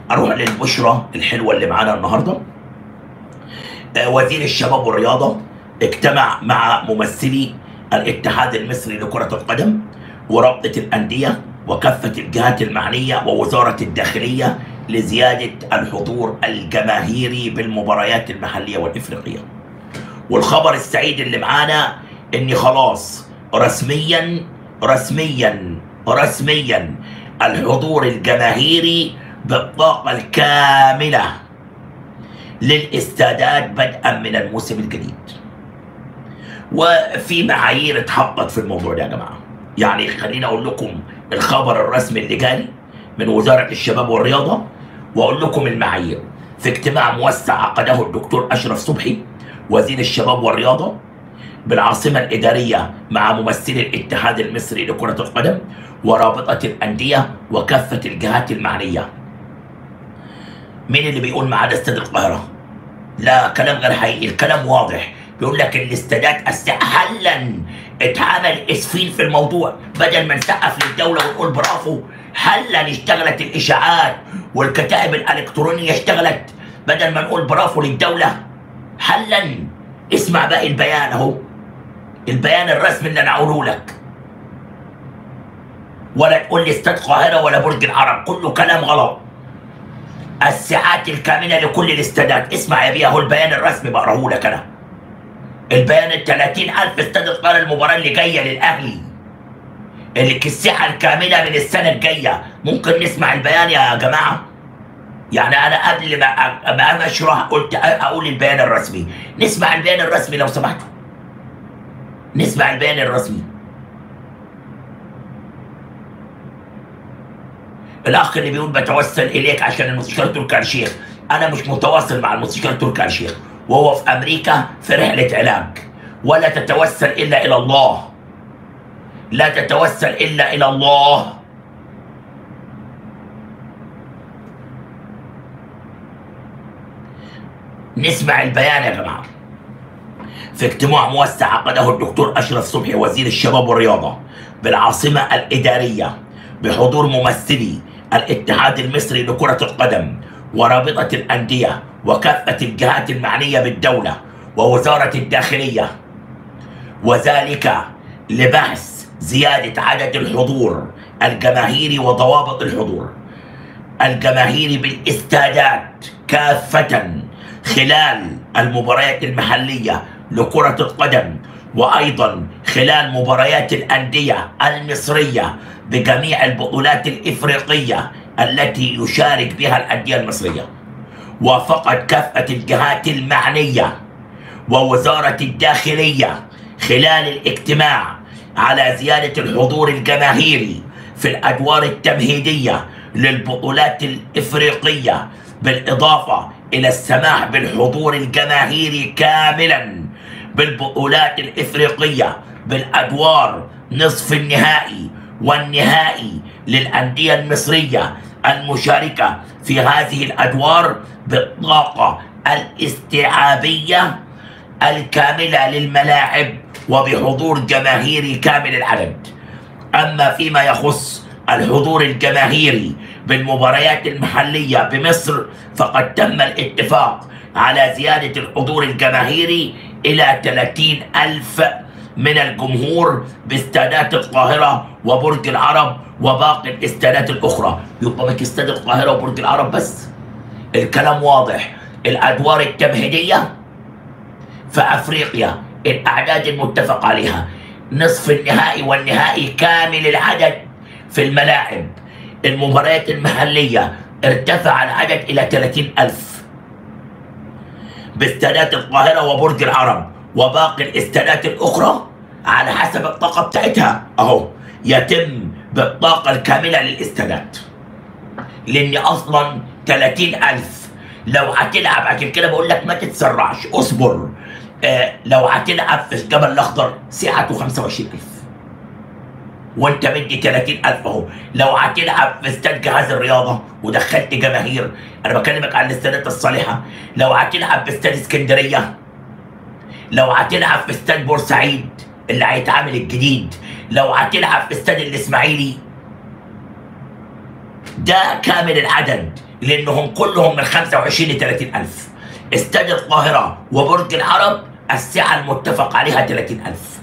اروح للبشرة الحلوة اللي معانا النهارده آه، وزير الشباب والرياضة اجتمع مع ممثلي الاتحاد المصري لكرة القدم ورابطة الأندية وكافة الجهات المعنية ووزارة الداخلية لزيادة الحضور الجماهيري بالمباريات المحلية والإفريقية والخبر السعيد اللي معانا ان خلاص رسميا رسميا رسميا الحضور الجماهيري بالطاقة الكاملة للاستادات بدءا من الموسم الجديد وفي معايير اتحطت في الموضوع ده يا جماعه يعني خليني اقول لكم الخبر الرسمي اللي جالي من وزاره الشباب والرياضه واقول لكم المعايير في اجتماع موسع عقده الدكتور اشرف صبحي وزير الشباب والرياضه بالعاصمه الاداريه مع ممثلي الاتحاد المصري لكره القدم ورابطه الانديه وكافه الجهات المعنيه مين اللي بيقول معانا استاد القاهره لا كلام غير حقيقي الكلام واضح بيقول لك الاستادات أس- حلا اتعمل اسفين في الموضوع بدل ما نسقف للدوله ونقول برافو حلا اشتغلت الاشاعات والكتائب الالكترونيه اشتغلت بدل ما نقول برافو للدوله حلا اسمع باقي البيان اهو البيان الرسمي اللي انا اقوله لك ولا تقول لي استاد القاهره ولا برج العرب كله كلام غلط الساعات الكامله لكل الاستادات اسمع يا بيه اهو البيان الرسمي بقراه لك انا البيان ال 30000 استاد القاهره المباراه اللي جايه للاهلي اللي الساعه الكامله من السنه الجايه ممكن نسمع البيان يا جماعه يعني انا قبل ما أ- ما انا اشرح قلت أ- اقول البيان الرسمي نسمع البيان الرسمي لو سمحتوا نسمع البيان الرسمي الاخ اللي بيقول بتوسل اليك عشان المستشار تركي آل الشيخ انا مش متواصل مع المستشار تركي آل الشيخ وهو في امريكا في رحله علاج ولا تتوسل الا الى الله لا تتوسل الا الى الله نسمع البيان يا جماعه في اجتماع موسع عقده الدكتور اشرف صبحي وزير الشباب والرياضه بالعاصمه الاداريه بحضور ممثلي الاتحاد المصري لكره القدم ورابطه الانديه وكافه الجهات المعنيه بالدوله ووزاره الداخليه وذلك لبحث زياده عدد الحضور الجماهيري وضوابط الحضور الجماهيري بالاستادات كافة خلال المباريات المحلية لكرة القدم وأيضا خلال مباريات الأندية المصرية بجميع البطولات الإفريقية التي يشارك بها الأندية المصرية وافقت كافة الجهات المعنية ووزارة الداخلية خلال الاجتماع على زيادة الحضور الجماهيري في الأدوار التمهيدية للبطولات الإفريقية بالإضافة إلى السماح بالحضور الجماهيري كاملا بالبطولات الإفريقية بالأدوار نصف النهائي والنهائي للأندية المصرية المشاركة في هذه الأدوار بالطاقة الاستيعابية الكاملة للملاعب وبحضور جماهيري كامل العدد أما فيما يخص الحضور الجماهيري بالمباريات المحلية بمصر فقد تم الاتفاق على زيادة الحضور الجماهيري إلى 30 ألف من الجمهور باستادات القاهرة وبرج العرب وباقي الاستادات الأخرى يبقى مش استاد القاهرة وبرج العرب بس الكلام واضح الأدوار التمهيدية في افريقيا الاعداد المتفق عليها نصف النهائي والنهائي كامل العدد في الملاعب المباريات المحلية ارتفع العدد إلى 30 ألف باستادات القاهرة وبرج العرب وباقي الاستادات الأخرى على حسب الطاقة بتاعتها أهو يتم بالطاقة الكاملة للاستادات لأن أصلا 30 ألف لو هتلعب عشان كده بقول لك ما تتسرعش اصبر آه لو هتلعب في الجبل الأخضر سعته 25000 وانت مدي 30000 اهو لو هتلعب في استاد جهاز الرياضه ودخلت جماهير انا بكلمك عن الاستادات الصالحه لو هتلعب في استاد اسكندريه لو هتلعب في استاد بورسعيد اللي هيتعمل الجديد لو هتلعب في استاد الاسماعيلي ده كامل العدد لانهم كلهم من 25 ل 30 الف استاد القاهره وبرج العرب السعه المتفق عليها 30 الف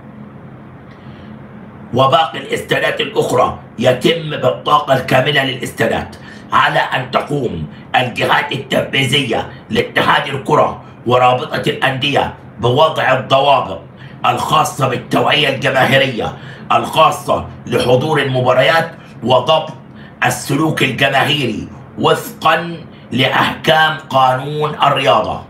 وباقي الاستادات الاخرى يتم بالطاقه الكامله للاستادات على ان تقوم الجهات التنفيذيه لاتحاد الكره ورابطه الانديه بوضع الضوابط الخاصه بالتوعيه الجماهيريه الخاصه لحضور المباريات وضبط السلوك الجماهيري وفقا لاحكام قانون الرياضه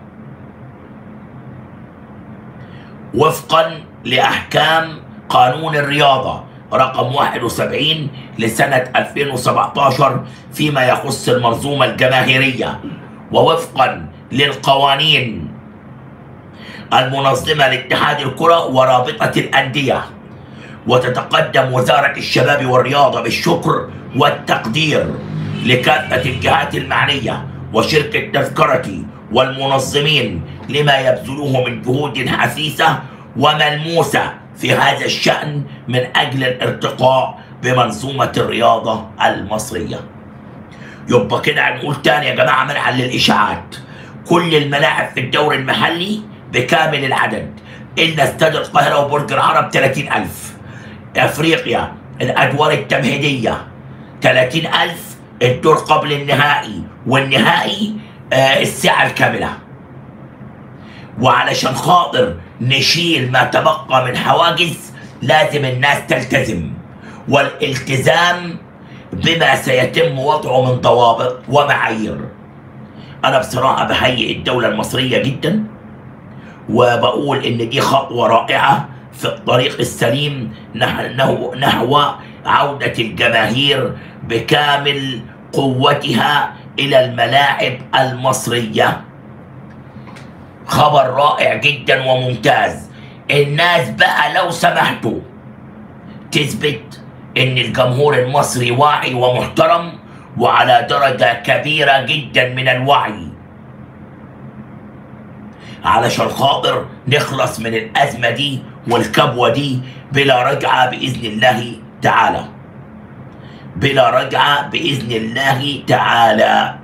وفقا لاحكام قانون الرياضه رقم 71 لسنه 2017 فيما يخص المنظومه الجماهيريه ووفقا للقوانين المنظمه لاتحاد الكره ورابطه الانديه وتتقدم وزاره الشباب والرياضه بالشكر والتقدير لكافه الجهات المعنيه وشركه تذكرتي والمنظمين لما يبذلوه من جهود حثيثه وملموسه في هذا الشان من اجل الارتقاء بمنظومه الرياضه المصريه. يبقى كده هنقول تاني يا جماعه منعا للاشاعات كل الملاعب في الدوري المحلي بكامل العدد الا استاد القاهره وبرج العرب 30000 افريقيا الادوار التمهيديه 30000 الدور قبل النهائي والنهائي آه الساعه الكامله وعلشان خاطر نشيل ما تبقى من حواجز لازم الناس تلتزم والالتزام بما سيتم وضعه من ضوابط ومعايير انا بصراحه بهيئ الدوله المصريه جدا وبقول ان دي خطوه رائعه في الطريق السليم نحو نحو عوده الجماهير بكامل قوتها الى الملاعب المصريه خبر رائع جدا وممتاز الناس بقى لو سمحتوا تثبت ان الجمهور المصري واعي ومحترم وعلى درجه كبيره جدا من الوعي علشان خاطر نخلص من الازمه دي والكبوه دي بلا رجعه باذن الله تعالى بلا رجعه باذن الله تعالى